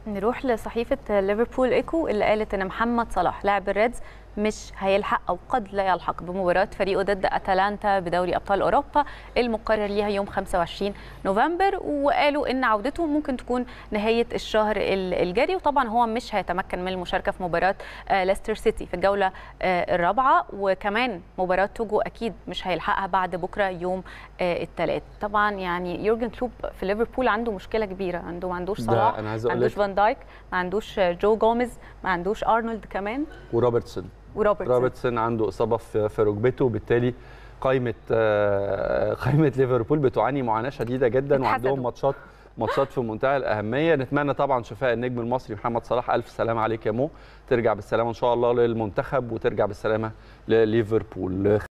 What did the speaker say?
نروح لصحيفة ليفربول إيكو اللي قالت إن محمد صلاح لاعب الريدز مش هيلحق أو قد لا يلحق بمباراة فريقه ضد أتلانتا بدوري أبطال أوروبا المقرر ليها يوم 25 نوفمبر وقالوا إن عودته ممكن تكون نهاية الشهر الجاري وطبعا هو مش هيتمكن من المشاركة في مباراة ليستر سيتي في الجولة الرابعة وكمان مباراة توجو أكيد مش هيلحقها بعد بكرة يوم الثلاث طبعا يعني يورجن كلوب في ليفربول عنده مشكلة كبيرة عنده ما عندوش صلاح أنا عايز ما أقول عندوش لك فان دايك ما عندوش جو جوميز ما عندوش ارنولد كمان وروبرتسون وروبرتسون روبرتسون عنده اصابه في في ركبته وبالتالي قائمه آه، قائمه ليفربول بتعاني معاناه شديده جدا اتحسدوا. وعندهم ماتشات ماتشات في منتهى الاهميه نتمنى طبعا شفاء النجم المصري محمد صلاح الف سلامه عليك يا مو ترجع بالسلامه ان شاء الله للمنتخب وترجع بالسلامه لليفربول